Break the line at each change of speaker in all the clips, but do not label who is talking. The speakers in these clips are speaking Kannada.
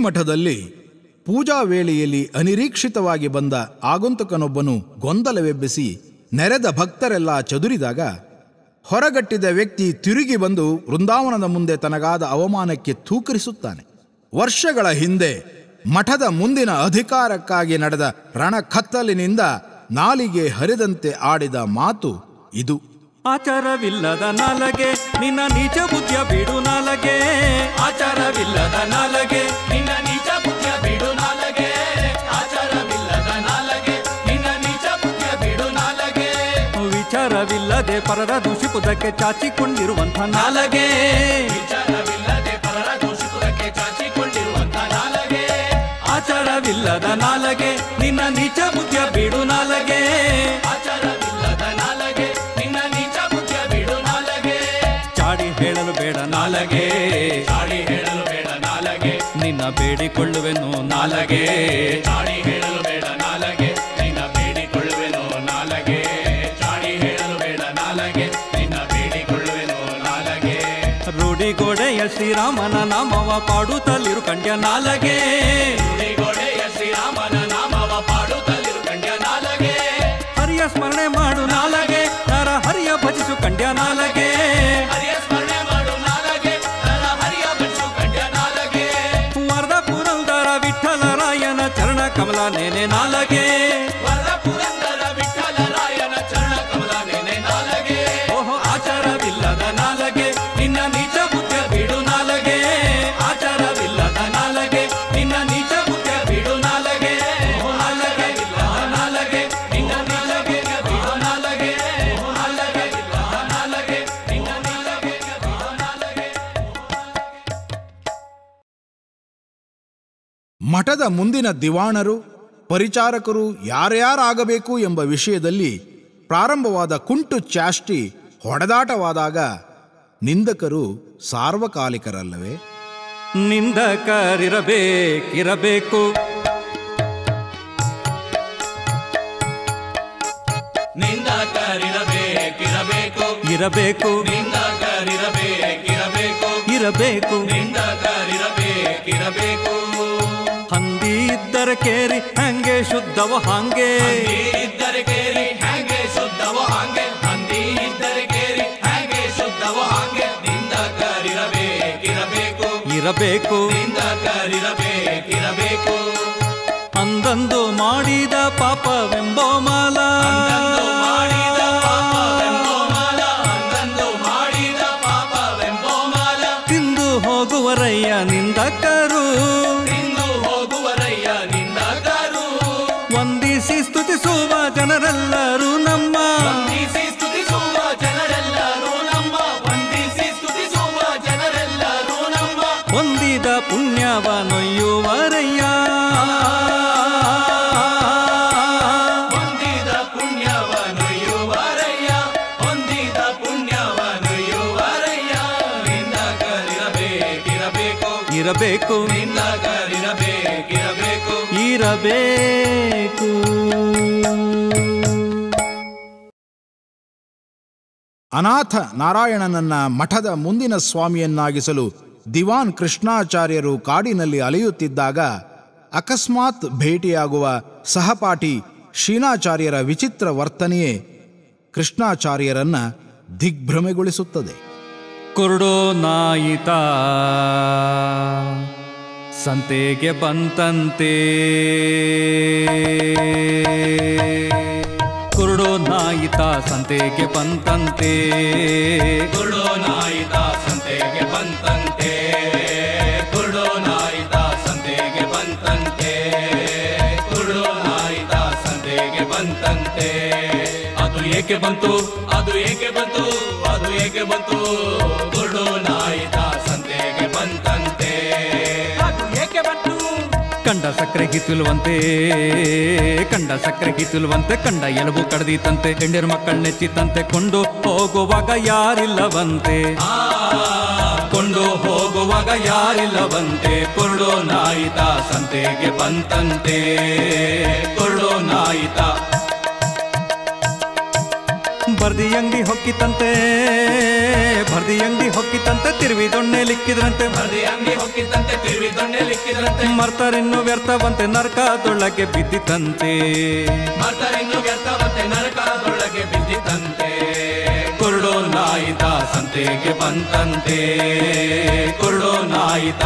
ಶ್ರೀಮಠದಲ್ಲಿ ಪೂಜಾ ವೇಳೆಯಲ್ಲಿ ಅನಿರೀಕ್ಷಿತವಾಗಿ ಬಂದ ಆಗಂತುಕನೊಬ್ಬನು ಗೊಂದಲವೆಬ್ಬಿಸಿ ನೆರೆದ ಭಕ್ತರೆಲ್ಲ ಚದುರಿದಾಗ ಹೊರಗಟ್ಟಿದ ವ್ಯಕ್ತಿ ತಿರುಗಿ ಬಂದು ವೃಂದಾವನದ ಮುಂದೆ ತನಗಾದ ಅವಮಾನಕ್ಕೆ ತೂಕರಿಸುತ್ತಾನೆ ವರ್ಷಗಳ ಹಿಂದೆ ಮಠದ ಮುಂದಿನ ಅಧಿಕಾರಕ್ಕಾಗಿ ನಡೆದ ರಣಕತ್ತಲಿನಿಂದ ನಾಲಿಗೆ ಹರಿದಂತೆ ಆಡಿದ ಮಾತು ಇದು
ಆಚಾರವಿಲ್ಲದ ನಾಲಗೆ ನಿನ್ನ ನೀಚ ಬುದ್ಧಿಯ ಬಿಡು ನಾಲಗೆ
ಆಚಾರವಿಲ್ಲದ ನಾಲಗೆ ನಿನ್ನ ನೀಚ ಬುದ್ಧಿಯ ಬಿಡು ನಾಲಗೆ ಆಚಾರವಿಲ್ಲದ ನಾಲಗೆ ನಿನ್ನ ನೀಚ ಬುದ್ಧಿಯ ಬಿಡು ನಾಲಗೆ
ವಿಚಾರವಿಲ್ಲದೆ ಪರರ ದೂಷಿಪುದಕ್ಕೆ ಚಾಚಿಕೊಂಡಿರುವಂಥ ನಾಲಗೆ
ವಿಚಾರವಿಲ್ಲದೆ ಪರರ ದೂಷಿಸುವುದಕ್ಕೆ ಚಾಚಿಕೊಂಡಿರುವಂತ ನಾಲಗೆ
ಆಚಾರವಿಲ್ಲದ ನಾಲಗೆ ನಿನ್ನ ನೀಚ ಬುದ್ಧಿಯ ಬಿಡು ನಾಲಗೆ
ಆಚಾರವಿಲ್ಲದ ನಾಲಗೆ ನಿನ್ನ ನೀಚ ಬುದ್ಧಿಯ ಬಿಡು ನಾಲಗೆ
ಚಾಡಿ ಹೇಳಲು ಬೇಡ ನಾಲಗೆ
ಚಾಡಿ ಹೇಳಲು ಬೇಡ ನಾಲಗೆ
ನಿನ್ನ ಬೇಡಿಕೊಳ್ಳುವೆನು ನಾಲಗೆ
ಚಾಡಿ ಹೇಳಲು ಬೇಡ ನಾಲಗೆ ನಿನ್ನ ಬೇಡಿಕೊಳ್ಳುವೆನು ನಾಲಗೆ ಚಾಡಿ ಹೇಳಲು ಬೇಡ ನಾಲಗೆ ನಿನ್ನ ಬೇಡಿಕೊಳ್ಳುವೆನು ನಾಲಗೆ
ರೂಢಿಗೋಡೆಯ ಶ್ರೀರಾಮನ ನಾಮವ ಪಾಡುತ್ತಲಿರು ಕಂಡ್ಯ ನಾಲಗೆ
ಗೋಡೆಯ ಶ್ರೀರಾಮನ ನಾಮವ ಪಾಡುತ್ತಲಿರು ಕಂಡ್ಯ ನಾಲಗೆ
ಹರಿಯ ಸ್ಮರಣೆ ಮಾಡು ನಾಲಗೆ ನರ ಹರಿಯ ಭಜಿಸು ಕಂಡ್ಯ ನಾಲಗೆ
ಹರಿಯ ಸ್ಮರಣೆ ಮಾಡು ನಾಲಗೆ ನರ ಹರಿಯ ಬಿಡಿಸು ಕಂಡ್ಯ ನಾಲಗೆ
ವರದ ಪುರಂದರ ವಿಠಲರಾಯನ ಚರಣ ಕಮಲ ನೇನೆ ನಾಲಗೆ
ವರದ ಪುರಂದರ ವಿಠಲ ರಾಯನ ಚರಣ ಕಮಲ ನೆನೆ ನಾಲಗೆ
ಓಹೋ ಆಚಾರವಿಲ್ಲದ ನಾಲಗೆ ನಿನ್ನ ನೀಚ ಬುದ್ಧಿಯ ಬಿಡು ನಾಲಗೆ ಆಚಾರವಿಲ್ಲದ ನಾಲಗೆ ನಿನ್ನ ನೀಚ ಬುದ್ಧಿಯ ಬಿಡು ನಾಲಗೆ ಓಹೋ ನಾಲಗೆ ಇಲ್ಲದ ನಾಲಗೆ ನಿನ್ನ ನಾಲಗೆ ಬಿಡು ನಾಲಗೆ ಓಹೋ ನಾಲಗೆ ಇಲ್ಲದ ನಾಲಗೆ ನಿನ್ನ ನಾಲಗೆ ಬಿಡು ನಾಲಗೆ
ಮಠದ ಮುಂದಿನ ದಿವಾಣರು ಪರಿಚಾರಕರು ಯಾರ್ಯಾರಾಗಬೇಕು ಎಂಬ ವಿಷಯದಲ್ಲಿ ಪ್ರಾರಂಭವಾದ ಕುಂಟು ಚಾಷ್ಟಿ ಹೊಡೆದಾಟವಾದಾಗ ನಿಂದಕರು ಸಾರ್ವಕಾಲಿಕರಲ್ಲವೇ
ನಿಂದಕರಿರಬೇಕಿರಬೇಕು
ನಿಂದಕರಿರಬೇಕಿರಬೇಕು
ಇರಬೇಕು
ನಿಂದಕರಿರಬೇಕಿರಬೇಕು
ಇರಬೇಕು
ನಿಂದಕರಿರಬೇಕಿರಬೇಕು
ಹಂದಿ ಇದ್ದರೆ ಕೇರಿ ಹಂಗೆ ಶುದ್ಧವ ಹಾಂಗೆ
ಹಂದಿ ಇದ್ದರೆ ಕೇರಿ ಹಾಗೆ ಶುದ್ಧವ ಹಾಗೆ ಹಂದಿ ಇದ್ದರೆ ಕೇರಿ ಹಾಗೆ ಶುದ್ಧವ ಹಾಗೆ ನಿಂದಕರಿರಬೇಕಿರಬೇಕು
ಇರಬೇಕು
ನಿಂದಕರಿರಬೇಕಿರಬೇಕು
ಅಂದಂದು ಮಾಡಿದ ಪಾಪವೆಂಬೋ ಮಾಲ
ಅಂದಂದು ಮಾಡಿದ ಪಾಪವೆಂಬೋ ಮಾಲ ಅಂದಂದು ಮಾಡಿದ ಪಾಪವೆಂಬೋ ಮಾಲ
ತಿಂದು ಹೋಗುವರಯ್ಯ ನಿಂದಕರು
ತಿಂದು ಹೋಗುವರಯ್ಯ ನಿಂದಕರು
ವಂದಿಸಿ ಸ್ತುತಿಸುವ ಜನರೆಲ್ಲರೂ ನಮ್ಮ
ವಂದಿಸಿ ಸ್ತುತಿಸುವ ಜನರೆಲ್ಲರೂ ನಮ್ಮ ವಂದಿಸಿ ಸ್ತುತಿಸುವ ಜನರೆಲ್ಲರೂ ನಮ್ಮ
ಹೊಂದಿದ ಪುಣ್ಯವ ನೊಯ್ಯುವರಯ್ಯ
ಹೊಂದಿದ ಪುಣ್ಯವನೊಯ್ಯುವರಯ್ಯ ಹೊಂದಿದ ಪುಣ್ಯವನೊಯ್ಯುವರಯ್ಯ ನಿಂದಕರಿರಬೇಕಿರಬೇಕು
ಇರಬೇಕು
ನಿಂದಕರಿರಬೇಕಿರಬೇಕು
ಇರಬೇಕು
ಅನಾಥ ನಾರಾಯಣನನ್ನ ಮಠದ ಮುಂದಿನ ಸ್ವಾಮಿಯನ್ನಾಗಿಸಲು ದಿವಾನ್ ಕೃಷ್ಣಾಚಾರ್ಯರು ಕಾಡಿನಲ್ಲಿ ಅಲೆಯುತ್ತಿದ್ದಾಗ ಅಕಸ್ಮಾತ್ ಭೇಟಿಯಾಗುವ ಸಹಪಾಠಿ ಶೀನಾಚಾರ್ಯರ ವಿಚಿತ್ರ ವರ್ತನೆಯೇ ಕೃಷ್ಣಾಚಾರ್ಯರನ್ನ ದಿಗ್ಭ್ರಮೆಗೊಳಿಸುತ್ತದೆ
ಕುರುಡೋ ನಾಯಿತ ಸಂತೆಗೆ ಬಂತಂತೆ ಕುರುಡೋ ನಾಯಿತ ಸಂತೆಗೆ ಬಂತಂತೆ
ಕುರುಡೋ ನಾಯಿತ ಸಂತೆಗೆ ಬಂತಂತೆ ಕುರುಡೋ ನಾಯಿತ ಸಂತೆಗೆ ಬಂತಂತೆ ಕುರುಡೋ ನಾಯಿತ ಸಂತೆಗೆ ಬಂತಂತೆ ಅದು ಏಕೆ ಬಂತು ಅದು ಏಕೆ ಬಂತು ಅದು ಏಕೆ ಬಂತು ಕುರುಡೋ ನಾಯಿತ ಸಂತೆಗೆ ಬಂತಂತೆ
ಕಂಡ ಸಕ್ಕರೆ ಕಿತ್ತುಲುವಂತೆ ಕಂಡ ಸಕ್ಕರೆ ಕಿತ್ತುಲುವಂತೆ ಕಂಡ ಎಲುಬು ಕಡ್ದಿತಂತೆ ಹೆಂಡಿರ ಮಕ್ಕಳ ನೆಚ್ಚಿತಂತೆ ಕೊಂಡು ಹೋಗುವಾಗ ಯಾರಿಲ್ಲವಂತೆ
ಕೊಂಡು ಹೋಗುವಾಗ ಯಾರಿಲ್ಲವಂತೆ ಕುರುಡೋ ನಾಯಿತ ಸಂತೆಗೆ ಬಂತಂತೆ ಕುರುಡೋ ನಾಯಿತ
ಬರ್ದಿ ಅಂಗಡಿ ಹೊಕ್ಕಿತಂತೆ ಬರ್ದಿ ಅಂಗಡಿ ಹೊಕ್ಕಿತಂತೆ ತಿರುವಿ ದೊಣ್ಣೆ ಲಿಕ್ಕಿದ್ರಂತೆ
ಬರ್ದಿ ಅಂಗಡಿ ಹೊಕ್ಕಿದ್ದಂತೆ ತಿರುವಿ ದೊಣ್ಣೆ ಲಿಕ್ಕಿದ್ರಂತೆ
ಮರ್ತರಿನ್ನು ವ್ಯರ್ಥವಂತೆ ನರಕದೊಳಗೆ ಬಿದ್ದಿತಂತೆ
ಮರ್ತರಿನ್ನು ವ್ಯರ್ಥವಂತೆ ನರಕದೊಳಗೆ ಬಿದ್ದಿತಂತೆ ಕುರುಡೋ ನಾಯಿತ ಸಂತೆಗೆ ಬಂತಂತೆ ಕುರುಡೋ ನಾಯಿತ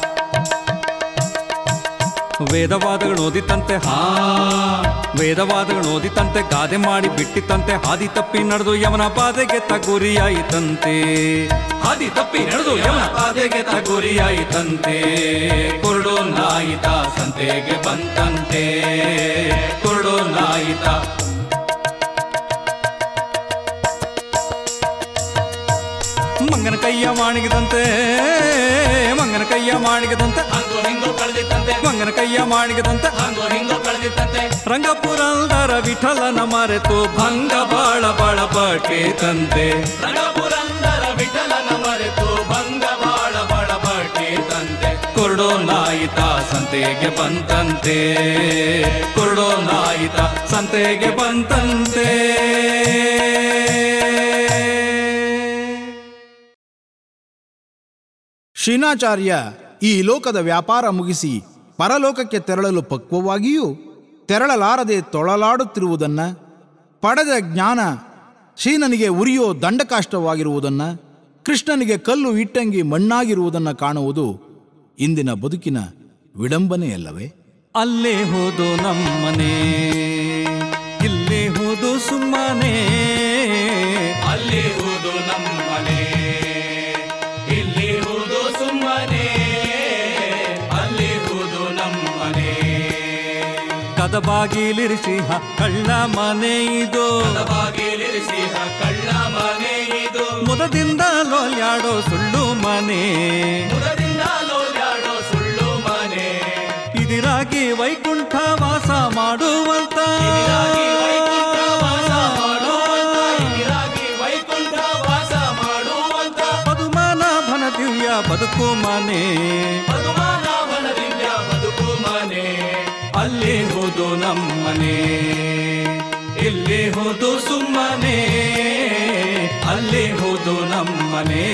ವೇದವಾದಗಳು ಓದಿತಂತೆ ಹಾ ವೇದವಾದಗಳು ಓದಿತಂತೆ ಗಾದೆ ಮಾಡಿ ಬಿಟ್ಟಿತಂತೆ ಹಾದಿ ತಪ್ಪಿ ನಡೆದು ಯವನ ಬಾಧೆಗೆ ತಗುರಿಯಾಯಿತಂತೆ
ಹಾದಿ ತಪ್ಪಿ ನಡೆದು ಯವನ ಪಾದೆಗೆ ತಗುರಿಯಾಯಿತಂತೆ ಕುರುಡು ನಾಯಿತ ಸಂತೆಗೆ ಬಂತಂತೆ ಕುರುಡು ನಾಯಿತ
ಮಂಗನ ಕೈಯ ಮಾಡಿಗದಂತೆ ಮಂಗನ ಕೈಯ ಮಾಡಿಗದಂತೆ
ಹಂಗೋ ಹಿಂಗೋ ಕಳೆದಿತ್ತಂತೆ
ಮಂಗನ ಕೈಯ ಮಾಡಿಗದಂತೆ
ಹಂಗೋ ಹಿಂಗೋ ಕಳೆದಿತ್ತಂತೆ
ರಂಗಪುರಂದರ ವಿಠಲನ ಮರೆತು ಭಂಗ ಬಾಳ ಬಾಳ ತಂತೆ
ರಂಗಪುರಂದರ ವಿಠಲನ ಮರೆತು ಭಂಗ ಬಾಳ ಬಾಳ ತಂತೆ
ಕುರುಡೋ ನಾಯಿತ ಸಂತೆಗೆ ಬಂತಂತೆ ಕುರುಡೋ ನಾಯಿತ ಸಂತೆಗೆ ಬಂತಂತೆ
ಶ್ರೀನಾಚಾರ್ಯ ಈ ಲೋಕದ ವ್ಯಾಪಾರ ಮುಗಿಸಿ ಪರಲೋಕಕ್ಕೆ ತೆರಳಲು ಪಕ್ವವಾಗಿಯೂ ತೆರಳಲಾರದೆ ತೊಳಲಾಡುತ್ತಿರುವುದನ್ನ ಪಡೆದ ಜ್ಞಾನ ಶ್ರೀನನಿಗೆ ಉರಿಯೋ ದಂಡಕಾಷ್ಟವಾಗಿರುವುದನ್ನ ಕೃಷ್ಣನಿಗೆ ಕಲ್ಲು ಇಟ್ಟಂಗಿ ಮಣ್ಣಾಗಿರುವುದನ್ನು ಕಾಣುವುದು ಇಂದಿನ ಬದುಕಿನ ವಿಡಂಬನೆಯಲ್ಲವೇ
ಅಲ್ಲೇ ಹೋದು ನಮ್ಮನೆ ಇಲ್ಲೇ ಹೋದು ಸುಮ್ಮನೆ
ಅಲ್ಲಿ ಹೂದು ನಮ್ಮನೆ ಇಲ್ಲಿ ಹೂದು ಸುಮ್ಮನೆ ಅಲ್ಲಿ ಹೂದು ನಮ್ಮನೆ
ಕದ ಬಾಗಿಲಿರಿಸಿ ಹ ಕಳ್ಳ ಮನೆ ಇದು
ಬಾಗಿಲಿರಿಸಿ ಕಳ್ಳ ಮನೆ ಇದು
ಮುದದಿಂದ ಲೋಲ್ಯಾಡೋ ಸುಳ್ಳು ಮನೆ
ಮುರದಿಂದ ಲೋಲ್ಯಾಡೋ ಸುಳ್ಳು ಮನೆ
ಇದಿರಾಗಿ ವೈಕುಂಠ ವಾಸ ಮಾಡುವಂತ
ಇದಿರಾಗಿ ವೈಕುಂಠ ವಾಸ ಮಾಡುವಂತ ಇದಿರಾಗಿ ವೈಕುಂಠ ವಾಸ ಮಾಡುವಂತ
ಪದುಮನಾಭನ ದಿವ್ಯ ಬದುಕು ಮನೆ
ಪದುಮಾನಾಭನ ದಿವ್ಯ ಬದುಕು ಮನೆ
ಅಲ್ಲಿ ಹೋದು ನಮ್ಮನೆ ಇಲ್ಲಿ ಹೋದು ಸುಮ್ಮನೆ ಅಲ್ಲಿ ಹೋದು ನಮ್ಮನೆ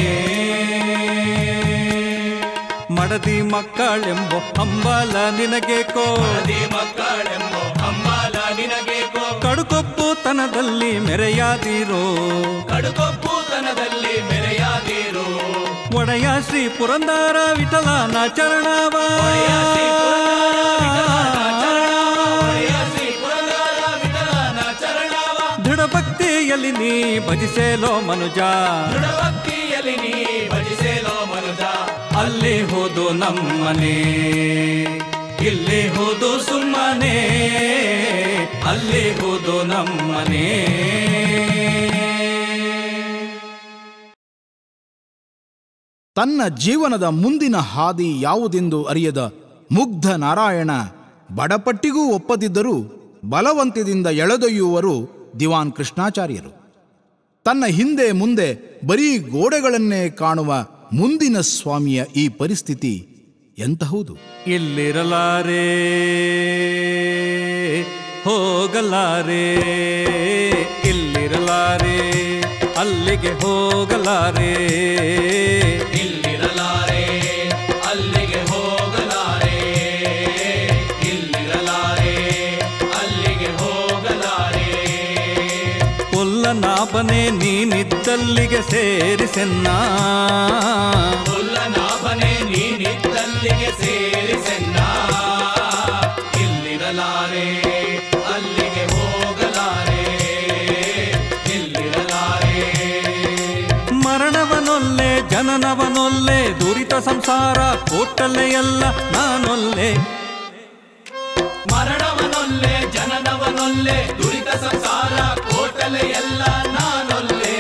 ಮಡದಿ ಮಕ್ಕಳೆಂಬ ಹಂಬಲ ನಿನಗೇಕೋ
ಅದೇ ಮಕ್ಕಳೆಂಬೋ ಹಂಬಲ ನಿನಗೇಕೋ
ಕಡುಕೊಪ್ಪು ತನದಲ್ಲಿ ಮೆರೆಯಾದಿರೋ
ಕಡುಕೊಪ್ಪುತನದಲ್ಲಿ ಮೆರೆಯಾದಿರು
ಒಡೆಯ ಶ್ರೀ ಪುರಂದರ ವಿಠಲನ ಚರಣವ
ಒಡೆಯ ಶ್ರೀ ಪುರಂದರ ವಿಠಲನ ಚರಣವ, ಒಡೆಯ ಶ್ರೀ ಪುರಂದರ ವಿಠಲನ ಚರಣವ
ದೃಢ ಭಕ್ತಿಯಲ್ಲಿ ನೀ ಭಜಿಸೇಲೋ ಮನುಜ
ದೃಢಭಕ್ತಿಯಲ್ಲಿ ನೀ ಭಜಿಸೇಲೋ ಮನುಜ
ಅಲ್ಲಿ ಹೋದು ನಮ್ಮನೆ ಇಲ್ಲಿ ಹೋದು ಸುಮ್ಮನೆ ಅಲ್ಲಿ ಹೋದು ನಮ್ಮನೆ
ತನ್ನ ಜೀವನದ ಮುಂದಿನ ಹಾದಿ ಯಾವುದೆಂದು ಅರಿಯದ ಮುಗ್ಧ ನಾರಾಯಣ ಬಡಪಟ್ಟಿಗೂ ಒಪ್ಪದಿದ್ದರೂ ಬಲವಂತದಿಂದ ಎಳೆದೊಯ್ಯುವರು ದಿವಾನ್ ಕೃಷ್ಣಾಚಾರ್ಯರು ತನ್ನ ಹಿಂದೆ ಮುಂದೆ ಬರೀ ಗೋಡೆಗಳನ್ನೇ ಕಾಣುವ ಮುಂದಿನ ಸ್ವಾಮಿಯ ಈ ಪರಿಸ್ಥಿತಿ ಎಂತಹುದು
ಇಲ್ಲಿರಲಾರೆ ಹೋಗಲಾರೆ ಇಲ್ಲಿರಲಾರೆ ಅಲ್ಲಿಗೆ ಹೋಗಲಾರೆ
ಇಲ್ಲಿರಲಾರೆ ಅಲ್ಲಿಗೆ ಹೋಗಲಾರೆ ಇಲ್ಲಿರಲಾರೆ ಅಲ್ಲಿಗೆ ಹೋಗಲಾರೆ
ಕೊಲ್ಲನಾಭನೇ ನೀನಿದ್ದಲ್ಲಿಗೆ ಸೇರಿಸೆನ್ನ
ಹುಲ್ಲನಾಭನೆ ನೀನಿದ್ದಲ್ಲಿಗೆ ಸೇರಿಸೆನ್ನ ಇಲ್ಲಿರಲಾರೆ ಅಲ್ಲಿಗೆ ಹೋಗಲಾರೆ ಇಲ್ಲಿರಲಾರೆ
ಮರಣವನೊಲ್ಲೆ ಜನನವನೊಲ್ಲೆ ದುರಿತ ಸಂಸಾರ ಕೋಟಲೆ ಎಲ್ಲ ನಾನೊಲ್ಲೆ
ಮರಣವನೊಲ್ಲೆ ಜನನವನೊಲ್ಲೆ ದುರಿತ ಸಂಸಾರ ಕೋಟಲೆ ಎಲ್ಲ ನಾನೊಲ್ಲೆ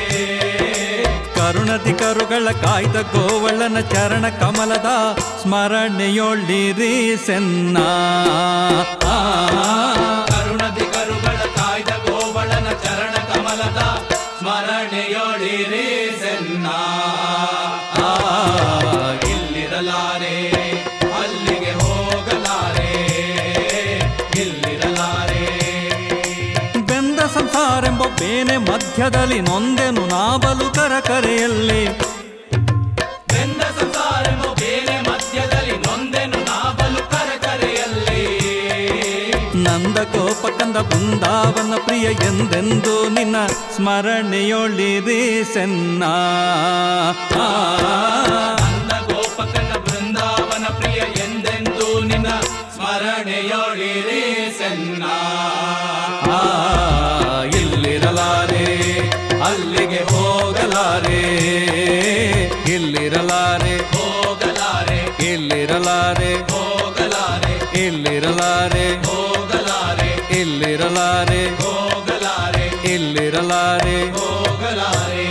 ಕರುಣದಿ ಕರುಗಳ ಕಾಯ್ದ ಗೋವಳನ ಚರಣ ಕಮಲದ ಸ್ಮರಣೆಯೊಳ್ಳಿರಿ ಸೆನ್ನ ಆ,
ಕರುಣದಿ ಕರುಗಳ ಕಾಯ್ದ ಗೋವಳನ ಚರಣ ಕಮಲದ ಸ್ಮರಣೆಯೊಳಿರಿ ಸೆನ್ನ ಆ, ಇಲ್ಲಿರಲಾರೆ ಅಲ್ಲಿಗೆ ಹೋಗಲಾರೆ ಇಲ್ಲಿರಲಾರೆ
ಬೆಂದ ಸಂಸಾರೆಂಬ ಬೇನೆ ಮಧ್ಯದಲ್ಲಿ ನೊಂದೆನು ನಾಬಲು ಕರಕರೆಯಲ್ಲಿ
ಬೆಂದ ಸಂಸಾರನು ಬೇರೆ ಮಧ್ಯದಲ್ಲಿ ನೊಂದೆನು ನಾಬಲು ಕರಕರೆಯಲ್ಲಿ
ನಂದ ಕೋಪಕಂದ ಬೃಂದಾವನ ಪ್ರಿಯ ಎಂದೆಂದು ನಿನ್ನ ಸ್ಮರಣೆಯೊಳಿರಿ ಸೆನ್ನ ಆ,
ಅಂದ ಗೋಪಕನ ಬೃಂದಾವನ ಪ್ರಿಯ ಎಂದೆಂದು ನಿನ್ನ ಸ್ಮರಣೆಯೊಳಿರಿ ಸೆನ್ನ
ಆ, ಇಲ್ಲಿರಲಾರೆ ಅಲ್ಲಿಗೆ ಹೋಗಲಾರೆ ಇಲ್ಲಿರಲಾರೆ
ಹೋಗಲಾರೆ
ಇಲ್ಲಿರಲಾರೆ
ಹೋಗಲಾರೆ
ಇಲ್ಲಿರಲಾರೆ
ಹೋಗಲಾರೆ
ಇಲ್ಲಿರಲಾರೆ
ಹೋಗಲಾರೆ
ಇಲ್ಲಿರಲಾರೆ
ಹೋಗಲಾರೆ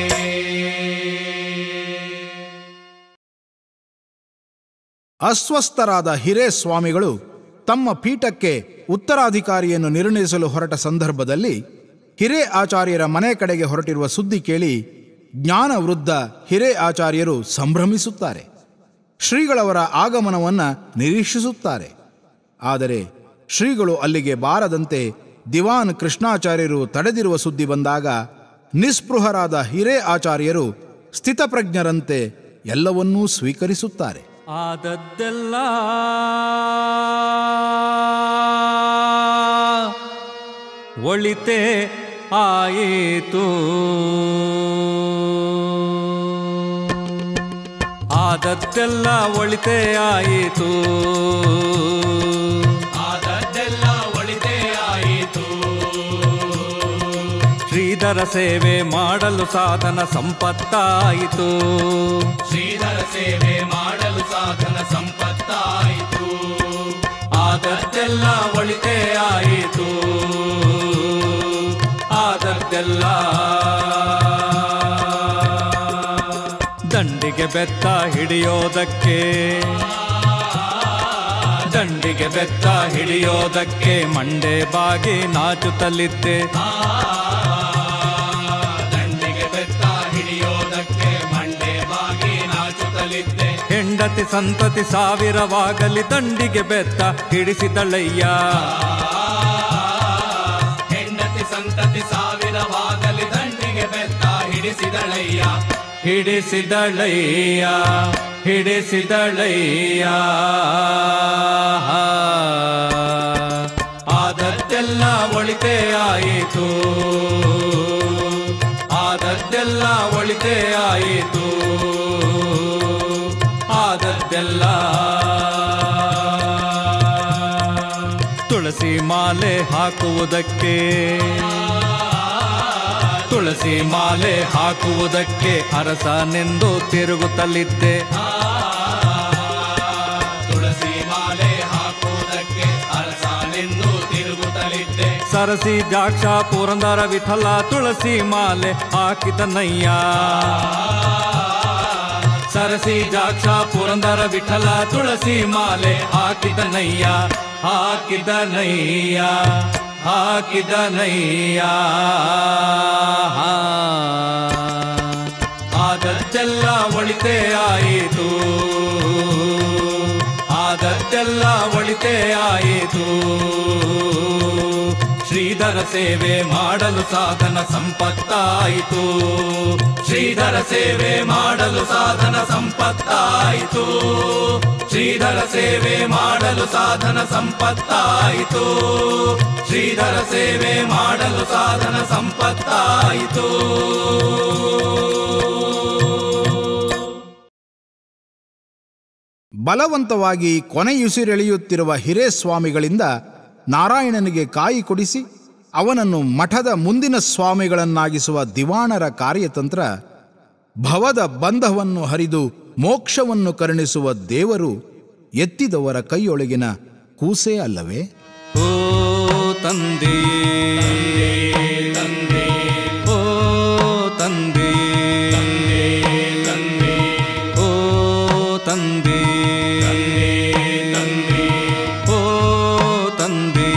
ಅಸ್ವಸ್ಥರಾದ ಹಿರೇಸ್ವಾಮಿಗಳು ತಮ್ಮ ಪೀಠಕ್ಕೆ ಉತ್ತರಾಧಿಕಾರಿಯನ್ನು ನಿರ್ಣಯಿಸಲು ಹೊರಟ ಸಂದರ್ಭದಲ್ಲಿ ಹಿರೇ ಆಚಾರ್ಯರ ಮನೆ ಕಡೆಗೆ ಹೊರಟಿರುವ ಸುದ್ದಿ ಕೇಳಿ ಜ್ಞಾನ ವೃದ್ಧ ಹಿರೇ ಆಚಾರ್ಯರು ಸಂಭ್ರಮಿಸುತ್ತಾರೆ ಶ್ರೀಗಳವರ ಆಗಮನವನ್ನು ನಿರೀಕ್ಷಿಸುತ್ತಾರೆ ಆದರೆ ಶ್ರೀಗಳು ಅಲ್ಲಿಗೆ ಬಾರದಂತೆ ದಿವಾನ್ ಕೃಷ್ಣಾಚಾರ್ಯರು ತಡೆದಿರುವ ಸುದ್ದಿ ಬಂದಾಗ ನಿಸ್ಪೃಹರಾದ ಹಿರೇ ಆಚಾರ್ಯರು ಸ್ಥಿತಪ್ರಜ್ಞರಂತೆ ಎಲ್ಲವನ್ನೂ ಸ್ವೀಕರಿಸುತ್ತಾರೆ
ಆದದ್ದೆಲ್ಲ ಒಳಿತೆ ಆಯಿತು ಆದದ್ದೆಲ್ಲ ಒಳಿತೆ ಆಯಿತು
ಆದದ್ದೆಲ್ಲ ಒಳಿತೇ ಆಯಿತು
ಶ್ರೀಧರ ಸೇವೆ ಮಾಡಲು ಸಾಧನ ಸಂಪತ್ತಾಯಿತು
ಶ್ರೀಧರ ಸೇವೆ ಮಾಡಲು ಸಾಧನ ಸಂಪತ್ತಾಯಿತು
ಆದದ್ದೆಲ್ಲ ಒಳಿತೆ ಆಯಿತು ಆದದ್ದೆಲ್ಲ ದಂಡಿಗೆ ಬೆತ್ತ ಹಿಡಿಯೋದಕ್ಕೆ ದಂಡಿಗೆ ಬೆತ್ತ ಹಿಡಿಯೋದಕ್ಕೆ ಮಂಡೆ ಬಾಗಿ ನಾಚುತ್ತಲಿದ್ದೆ
ದಂಡಿಗೆ ಬೆತ್ತ ಹಿಡಿಯೋದಕ್ಕೆ ಮಂಡೆ ಬಾಗಿ ನಾಚುತ್ತಲಿದ್ದೆ
ಹೆಂಡತಿ ಸಂತತಿ ಸಾವಿರವಾಗಲಿ ದಂಡಿಗೆ ಬೆತ್ತ ಹಿಡಿಸಿದಳಯ್ಯ
ಹೆಂಡತಿ ಸಂತತಿ ಸಾವಿರವಾಗಲಿ ದಂಡಿಗೆ ಬೆತ್ತ ಹಿಡಿಸಿದಳಯ್ಯ
ಹಿಡಿಸಿದಳಯ್ಯ ಹಿಡಿಸಿದಳಯ್ಯ ಆದದ್ದೆಲ್ಲ ಒಳಿತೆ ಆಯಿತು ಆದದ್ದೆಲ್ಲ ಒಳಿತೆ ಆಯಿತು ಆದದ್ದೆಲ್ಲ ತುಳಸಿ ಮಾಲೆ ಹಾಕುವುದಕ್ಕೆ ತುಳಸಿ ಮಾಲೆ ಹಾಕುವುದಕ್ಕೆ ಅರಸನೆಂದು ತಿರುಗುತ್ತಲಿದ್ದೆ
ತುಳಸಿ ಮಾಲೆ ಹಾಕುವುದಕ್ಕೆ ಅರಸಾನೆಂದು ತಿರುಗುತ್ತಲಿದ್ದೆ
ಸರಸಿ ಜಾಕ್ಷ ಪುರಂದರ ವಿಠಲ ತುಳಸಿ ಮಾಲೆ ಹಾಕಿದನಯ್ಯ ಸರಸಿ ಜಾಕ್ಷ ಪುರಂದರ ವಿಠಲ ತುಳಸಿ ಮಾಲೆ ಹಾಕಿದನಯ್ಯ ಹಾಕಿದನಯ್ಯ ಹಾಕಿದನಯ್ಯ ಆದದ್ದೆಲ್ಲ ಒಳಿತೆ ಆಯಿತು ಆದದ್ದೆಲ್ಲ ಒಳಿತೆ ಆಯಿತು ಶ್ರೀಧರ ಸೇವೆ ಮಾಡಲು ಸಾಧನ ಸಂಪತ್ತಾಯಿತು ಶ್ರೀಧರ ಸೇವೆ ಮಾಡಲು ಸಾಧನ ಸಂಪತ್ತಾಯಿತು ಶ್ರೀಧರ ಸೇವೆ ಮಾಡಲು ಸಾಧನ ಸಂಪತ್ತಾಯಿತು ಶ್ರೀಧರ ಸೇವೆ ಮಾಡಲು ಸಾಧನ ಸಂಪತ್ತಾಯಿತು
ಬಲವಂತವಾಗಿ ಕೊನೆಯುಸಿರೆಳೆಯುತ್ತಿರುವ ಹಿರೇಸ್ವಾಮಿಗಳಿಂದ ನಾರಾಯಣನಿಗೆ ಕಾಯಿ ಕೊಡಿಸಿ ಅವನನ್ನು ಮಠದ ಮುಂದಿನ ಸ್ವಾಮಿಗಳನ್ನಾಗಿಸುವ ದಿವಾಣರ ಕಾರ್ಯತಂತ್ರ ಭವದ ಬಂಧವನ್ನು ಹರಿದು ಮೋಕ್ಷವನ್ನು ಕರುಣಿಸುವ ದೇವರು ಎತ್ತಿದವರ ಕೈಯೊಳಗಿನ ಕೂಸೇ ಅಲ್ಲವೇ
ಓ ತಂದೆ ತಂದೆ ಓ ತಂದೆ ತಂದೆ ಓ ತಂದೆ ತಂದೆ ಓ ತಂದೆ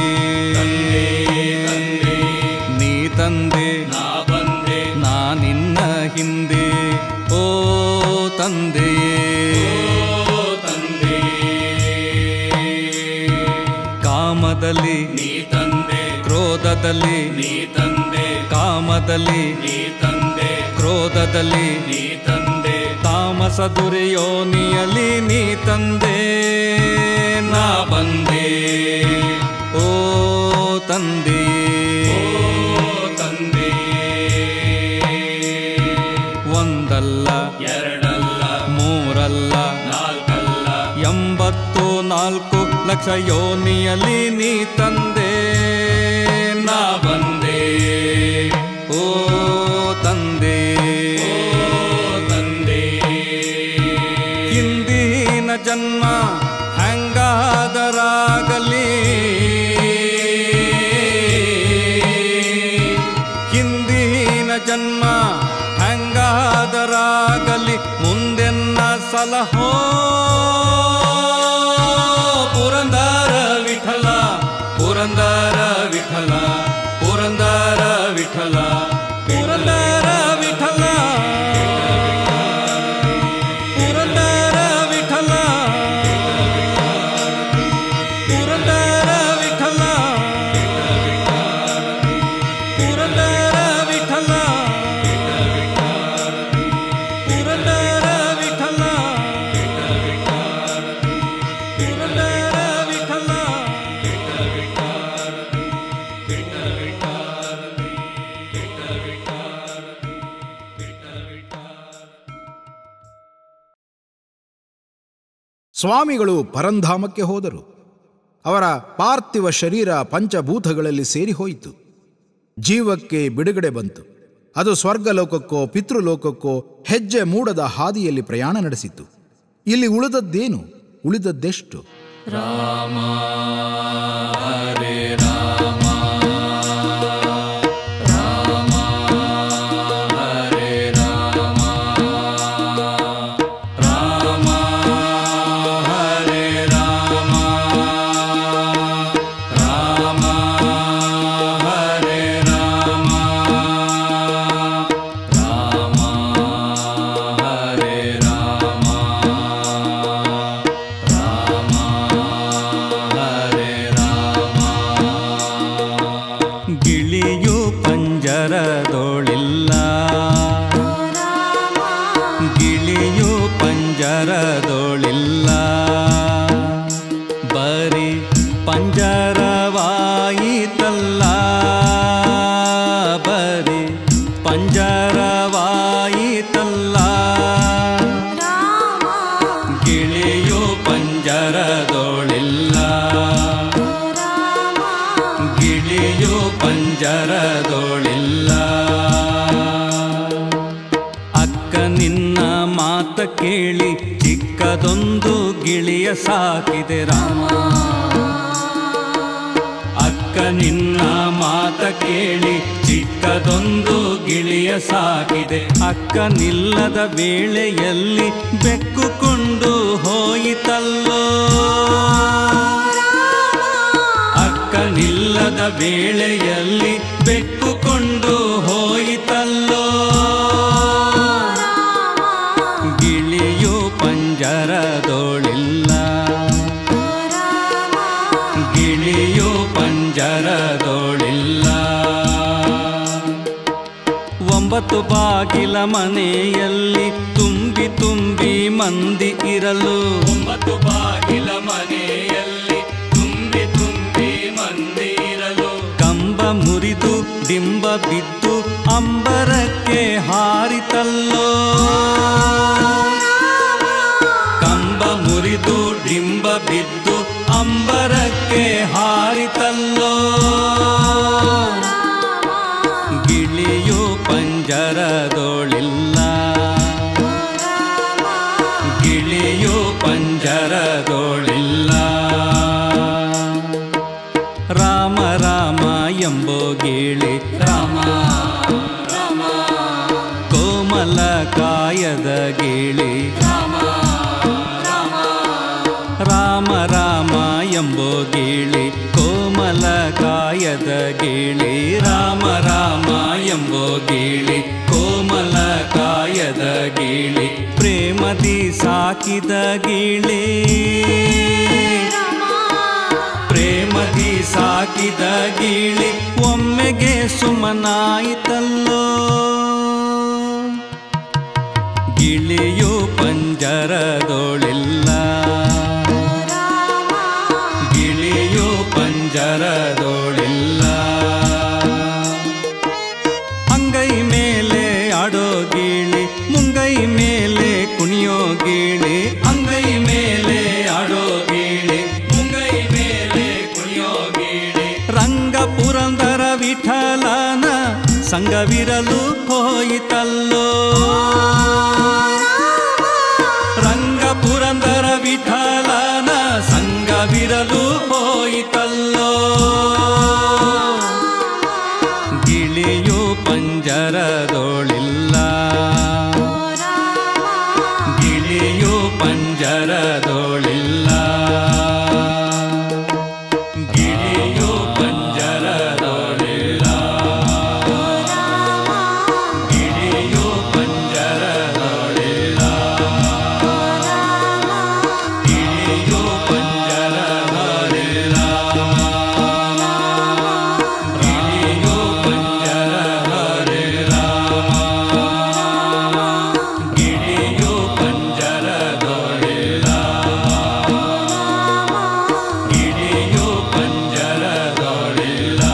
ನೀ ತಂದೆ
ನಾ ಬಂದೆ
ನಾ ನಿನ್ನ ಹಿಂದೆ ಓ ತಂದೆಯೇ
ಓ ತಂದೆ
ಕಾಮದಲ್ಲಿ
ನೀ ತಂದೆ
ಕ್ರೋಧದಲ್ಲಿ
ನೀ ತಂದೆ
ಕಾಮದಲ್ಲಿ
ನೀ ತಂದೆ
ಕ್ರೋಧದಲ್ಲಿ
ನೀ ತಂದೆ
ತಾಮಸ ದುರ್ಯೋನಿಯಲ್ಲಿ ನೀ ತಂದೆ ನಾ ಬಂದೆ ಓ ತಂದೆ
ಓ ತಂದೆ
ಒಂದಲ್ಲ
ಎರಡಲ್ಲ
ಮೂರಲ್ಲ
ನಾಲ್ಕಲ್ಲ
ಎಂಬತ್ತು ನಾಲ್ಕು ಲಕ್ಷ ಯೋನಿಯಲ್ಲಿ ನೀ ತಂದೆ ನಾ
ಬಂದೆ
ಓ ತಂದೆ
ಓ ತಂದೆ
ಹಿಂದಿನ ಜನ್ಮ ಹೆಂಗಾದರಾಗಲಿ ಹಿಂದಿನ ಜನ್ಮ ಹೆಂಗಾದರಾಗಲಿ ಮುಂದೆನ್ನ ಸಲಹೋ ಪುರಂದರ ವಿಠಲ ಪುರಂದರ ವಿಠಲ ಪುರಂದರ ವಿಠಲ ಪುರಂದರ ವಿಠಲ ಪುರಂದರ ವಿಠಲ ಪುರಂದರ ವಿಠಲ ಪುರಂದರ ವಿಠಲ ಪುರಂದರ ವಿಠಲ ಪುರಂದರ ವಿಠಲ
ಸ್ವಾಮಿಗಳು ಪರಂಧಾಮಕ್ಕೆ ಹೋದರು ಅವರ ಪಾರ್ಥಿವ ಶರೀರ ಪಂಚಭೂತಗಳಲ್ಲಿ ಸೇರಿ ಹೋಯಿತು ಜೀವಕ್ಕೆ ಬಿಡುಗಡೆ ಬಂತು ಅದು ಸ್ವರ್ಗಲೋಕಕ್ಕೋ ಪಿತೃಲೋಕಕ್ಕೋ ಹೆಜ್ಜೆ ಮೂಡದ ಹಾದಿಯಲ್ಲಿ ಪ್ರಯಾಣ ನಡೆಸಿತು ಇಲ್ಲಿ ಉಳಿದದ್ದೇನು ಉಳಿದದ್ದೆಷ್ಟು
ಗಿಳಿಯು ಪಂಜರದೊಳಿಲ್ಲ ಗಿಳಿಯು ಪಂಜರದೊಳಿಲ್ಲ ಬರೀ ಪಂಜರವಾಯಿತಲ್ಲ ಬರೀ ಪಂಜರವಾಯಿತಲ್ಲ ಗಿಳಿಯು ಪಂಜರದೊಳಿಲ್ಲ ಗಿಳಿಯು ಪಂಜರದೊಳಿಲ್ಲ ಅಕ್ಕ ನಿನ್ನ ಮಾತ ಕೇಳಿ ಚಿಕ್ಕದೊಂದು ಗಿಳಿಯ ಸಾಕಿದೆ ರಾಮ ಅಕ್ಕ ನಿನ್ನ ಮಾತ ಕೇಳಿ ಚಿಕ್ಕದೊಂದು ಗಿಳಿಯ ಸಾಕಿದೆ ಅಕ್ಕ ನಿಲ್ಲದ ವೇಳೆಯಲ್ಲಿ ಬೆಕ್ಕುಕೊಂಡು ಹೋಯಿತಲ್ಲೋ ಅಕ್ಕ ನಿಲ್ಲದ ವೇಳೆಯಲ್ಲಿ ಬೆಕ್ಕುಕೊಂಡು ಹೋಯಿತಲ್ಲೋ ಗಿಳಿಯು ಪಂಜರದೊಳಿಲ್ಲ ಗಿಳಿಯು ಪಂಜರದೊಳಿಲ್ಲ ಒಂಬತ್ತು ಬಾಗಿಲ ಮನೆಯಲ್ಲಿ ತುಂಬಿ ತುಂಬಿ ಮಂದಿ ಇರಲು
ಒಂಬತ್ತು ಬಾಗಿಲ ಮನೆಯಲ್ಲಿ ತುಂಬಿ ತುಂಬಿ ಮಂದಿ ಇರಲು
ಕಂಬ ಮುರಿದು ಡಿಂಬ ಬಿದ್ದು ಅಂಬರಕ್ಕೆ ಹಾರಿತಲ್ಲೋ ಕಂಬ ಮುರಿದು ಡಿಂಬ ಬಿದ್ದು ಅಂಬರಕ್ಕೆ ಹಾರಿತಲ್ಲೋ ಗಿಳಿಯು ಪಂಜರದೊಳಿಲ್ಲ ಗಿಳಿಯು ಪಂಜರದೊಳಿಲ್ಲ ರಾಮ ರಾಮ ಎಂಬೋ ಗಿಳಿ ರಾಮ ಕೋಮಲ ಕಾಯದ ಗಿಳಿ ರಾಮ ರಾಮ ಎಂಬೋ ಗಿಳಿ ಕೋಮಲ ಕಾಯದ ಗಿಳಿ ರಾಮ ರಾಮ ಎಂಬೋ ಗಿಳಿ ಕೋಮಲ ಕಾಯದ ಗಿಳಿ ಪ್ರೇಮದಿ ಸಾಕಿದ ಗಿಳಿ ಪ್ರೇಮದಿ ಸಾಕಿದ ಹಾಕಿದ ಗೀಳಿ ಒಮ್ಮೆಗೆ ಸುಮನಾಯಿತಲ್ಲೋ ಗಿಳಿಯು ಪಂಜರದೊಳಿಲ್ಲ ಗಿಳಿಯು ಪಂಜರದೊಳಿಲ್ಲ ಅಂಗೈ ಮೇಲೆ ಆಡೋ ಗೀಳಿ ಮುಂಗೈ ಮೇಲೆ ಕುಣಿಯೋ ಗೀಳಿ ಅಂಗೈ ಮೇಲೆ ಆಡೋ ಗೀಳಿ ಮುಂಗೈ ಮೇಲೆ ಕುಣಿಯೋ ಗೀಳಿ ರಂಗ ಪುರಂದರ ವಿಠಲನ ಸಂಗವಿರಲು ಹೋಯಿತಲ್ಲೋ ರಂಗ ಪುರಂದರ ವಿಠಲನ ಸಂಗವಿರಲು ಹೋಯಿತಲ್ಲೋ ಗಿಳಿಯು ಪಂಜರದೊಳಿಲ್ಲ ಗಿಳಿಯು ಪಂಜರದೊಳಿಲ್ಲ ಗಿಳಿಯು ಪಂಜರದೊಳಿಲ್ಲ ಗಿಳಿಯು ಪಂಜರದೊಳಿಲ್ಲ ಗಿಳಿಯು ಪಂಜರದೊಳಿಲ್ಲ ಗಿಳಿಯು ಪಂಜರದೊಳಿಲ್ಲ ಗಿಳಿಯು ಪಂಜರದೊಳಿಲ್ಲ ಗಿಳಿಯು ಪಂಜರದೊಳಿಲ್ಲ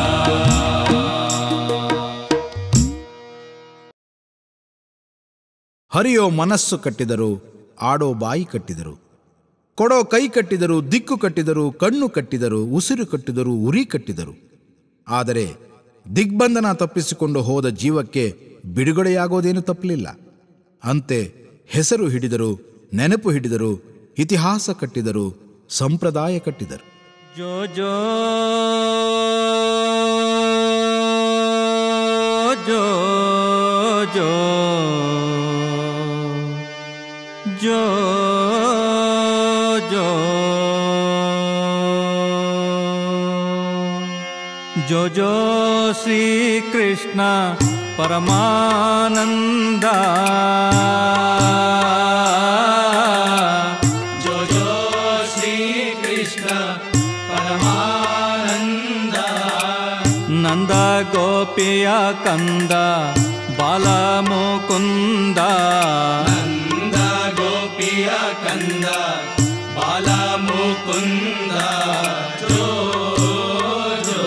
ಹರಿಯೋ ಮನಸ್ಸು ಕಟ್ಟಿದರು ಆಡೋ ಬಾಯಿ ಕಟ್ಟಿದರು ಕೊಡೋ ಕೈ ಕಟ್ಟಿದರು ದಿಕ್ಕು ಕಟ್ಟಿದರು ಕಣ್ಣು ಕಟ್ಟಿದರು ಉಸಿರು ಕಟ್ಟಿದರು ಉರಿ ಕಟ್ಟಿದರು ಆದರೆ ದಿಗ್ಬಂಧನ ತಪ್ಪಿಸಿಕೊಂಡು ಹೋದ ಜೀವಕ್ಕೆ ಬಿಡುಗಡೆಯಾಗೋದೇನು ತಪ್ಪಲಿಲ್ಲ ಅಂತೆ ಹೆಸರು ಹಿಡಿದರು ನೆನಪು ಹಿಡಿದರು ಇತಿಹಾಸ ಕಟ್ಟಿದರು ಸಂಪ್ರದಾಯ ಕಟ್ಟಿದರು
ಜೋ ಜೋ ಜೋ ಜೋ ಜೋ ಜೋ ಜೋ ಜೋ ಶ್ರೀ ಕೃಷ್ಣ ಪರಮಾನಂದ
ಜೋ ಜೋ ಶ್ರೀ ಕೃಷ್ಣ ಪರಮಾನಂದ
ನಂದ ಗೋಪಿಯ ಕಂದ ಬಾಲ ಮುಕುಂದ
ನಂದ ಗೋಪಿಯ ಕಂದ ಬಾಲ ಮುಕುಂದ ಜೋ ಜೋ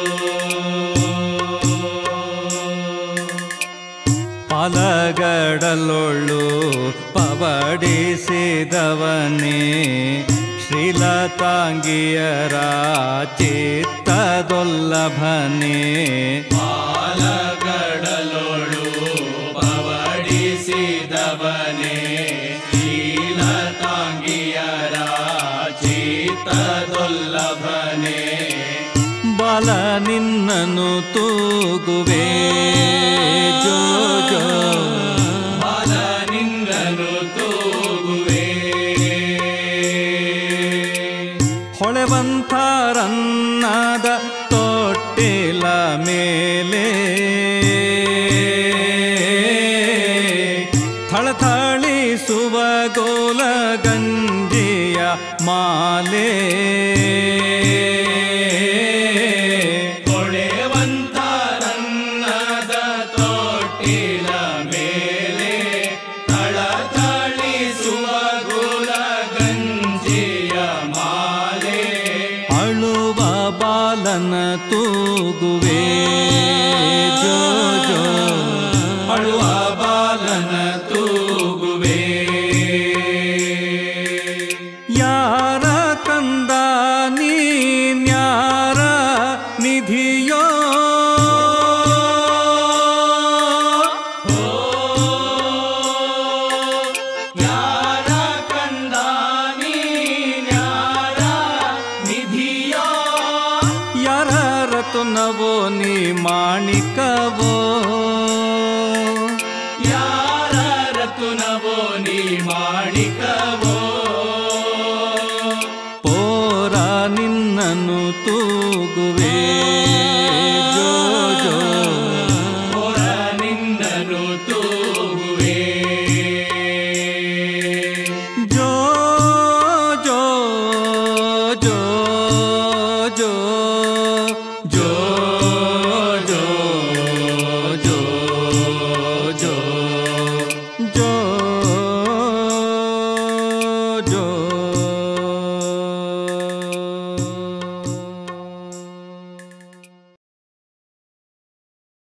ಪಾಲಗಡಲೊಳ್ಳು ಪವಡಿಸಿದವನೇ ಶ್ರೀಲತಾಂಗಿಯರ ಚಿತ್ತದೊಲ್ಲಭನೇ
ಪಾಲಗಡಲೋಳು ಪವಡಿಸಿದವನೇ ಶೀಲತಾಂಗಿಯರ ಚಿತ್ತದೊಲ್ಲಭನೇ
ಬಾಲ ನಿನ್ನನು ತೂಗುವೆ ಜೋ ಜೋ
ಬಾಲ ನಿನ್ನನು ತೂಗುವೆ
ಹೊಳೆವಂತರನ್ನದ ತೊಟ್ಟಿಲ ಮೇಲೆ ಥಳಥಳಿಸುವ ಗೋಲ ಗಂಜಿಯ ಮಾಲೆ
ಹೊಳೆವಂತರನ್ನದ ತೊಟ್ಟಿಲ ಮೇಲೆ ತಳತಳಿಸುವ ಗುಲ ಗಂಜಿಯ ಮಾಲೆ
ಅಳುವ ಬಾಲನ ತೂಗುವೆ ಜೋ ಜೋ
ಅಳುವ ಬಾಲನ ತೂಗುವೆ
ಯಾರ ಕಂದ ನೀನ್ಯಾರ ನಿಧಿಯೋ
ಯಾರ ಕಂದ ನೀನ್ಯಾರ ನಿಧಿಯೋ
ಯಾರ ರತುನವೋ ನೀ ಮಾಣಿಕವೋ
ಯಾರ ರತುನವೋ ನೀ ಮಾಣಿಕವೋ
ಪೋರ ನಿನ್ನನು ತೂಗುವೆ ಜೋ ಜೋ
ಹೊರ ನಿನ್ನನು ತೂಗುವೆ
ಜೋ ಜೋ ಜೋ ಜೋ